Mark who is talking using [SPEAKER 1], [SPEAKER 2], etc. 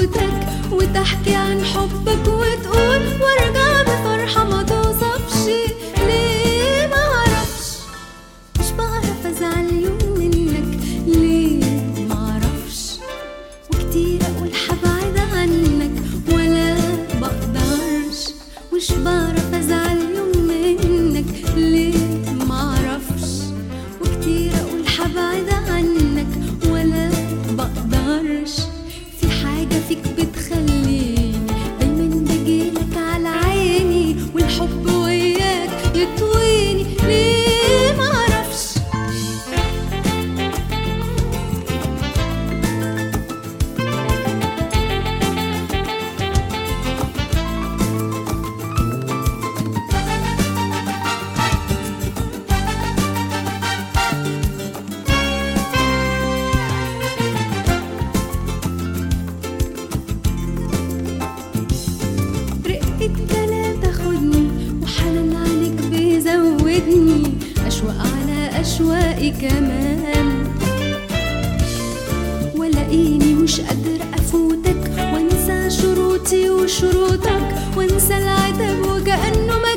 [SPEAKER 1] سكوتك وتحكي عن حبك وتقول وارجع بفرحة ما توصفش ليه ما اعرفش مش بعرف ازعل يوم منك ليه ما اعرفش وكتير اقول حبعد عنك ولا بقدرش مش بعرف ازعل يوم منك ليه ما اعرفش وكتير اقول حبعد عنك ولا بقدرش في حاجة فيك بتخليني دايما بجيلك على عيني والحب وياك يطويني ليه ما اعرفش رقة كلام تاخدني وحنان عليك بيزودني أشواق على أشواقي كمان ولاقيني مش قادرة أفوتك وانسى شروطي وشروطك وانسى العتاب وكأنه ما